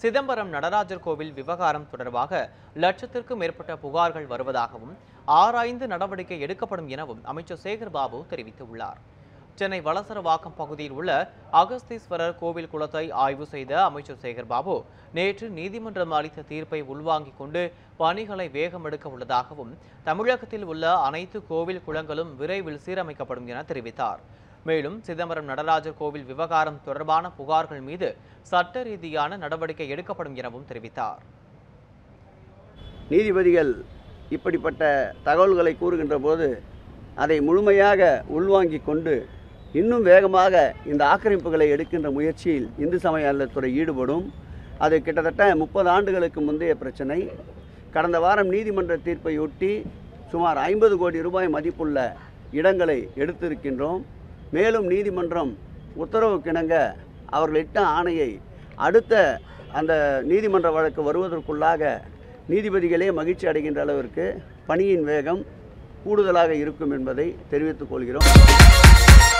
சிதம்பரம் நடராஜர் கோவில் விவகாரம் தொடர்பாக லட்சத்திற்கும் மேற்பட்ட புகார்கள் வருவதாகவும் ஆராய்ந்து நடவடிக்கை எடுக்கப்படும் எனவும் அமைச்சர் சேகர் பாபு தெரிவித்துள்ளார் சென்னை வளசரவாக்கம் பகுதியில் உள்ள அகஸ்தீஸ்வரர் கோவில் குளத்தை ஆய்வு செய்த அமைச்சர் சேகர் பாபு நேற்று நீதிமன்றம் அளித்த தீர்ப்பை உள்வாங்கிக் கொண்டு பணிகளை வேகமெடுக்க உள்ளதாகவும் தமிழகத்தில் உள்ள அனைத்து கோவில் குளங்களும் விரைவில் சீரமைக்கப்படும் என தெரிவித்தார் மேலும் சிதம்பரம் நடராஜர் கோவில் விவகாரம் தொடர்பான புகார்கள் மீது சட்ட ரீதியான நடவடிக்கை எடுக்கப்படும் எனவும் தெரிவித்தார் நீதிபதிகள் இப்படிப்பட்ட தகவல்களை கூறுகின்ற போது அதை முழுமையாக உள்வாங்கிக் கொண்டு இன்னும் வேகமாக இந்த ஆக்கிரமிப்புகளை எடுக்கின்ற முயற்சியில் இந்து சமய அறநிலையத்துறை ஈடுபடும் அது கிட்டத்தட்ட முப்பது ஆண்டுகளுக்கு முந்தைய பிரச்சனை கடந்த வாரம் நீதிமன்ற தீர்ப்பையொட்டி சுமார் ஐம்பது கோடி ரூபாய் மதிப்புள்ள இடங்களை எடுத்திருக்கின்றோம் மேலும் நீதிமன்றம் உத்தரவுக்கிணங்க அவர்களிட்ட ஆணையை அடுத்த அந்த நீதிமன்ற வழக்கு வருவதற்குள்ளாக நீதிபதிகளே மகிழ்ச்சி அடைகின்ற அளவிற்கு பணியின் வேகம் கூடுதலாக இருக்கும் என்பதை தெரிவித்துக் கொள்கிறோம்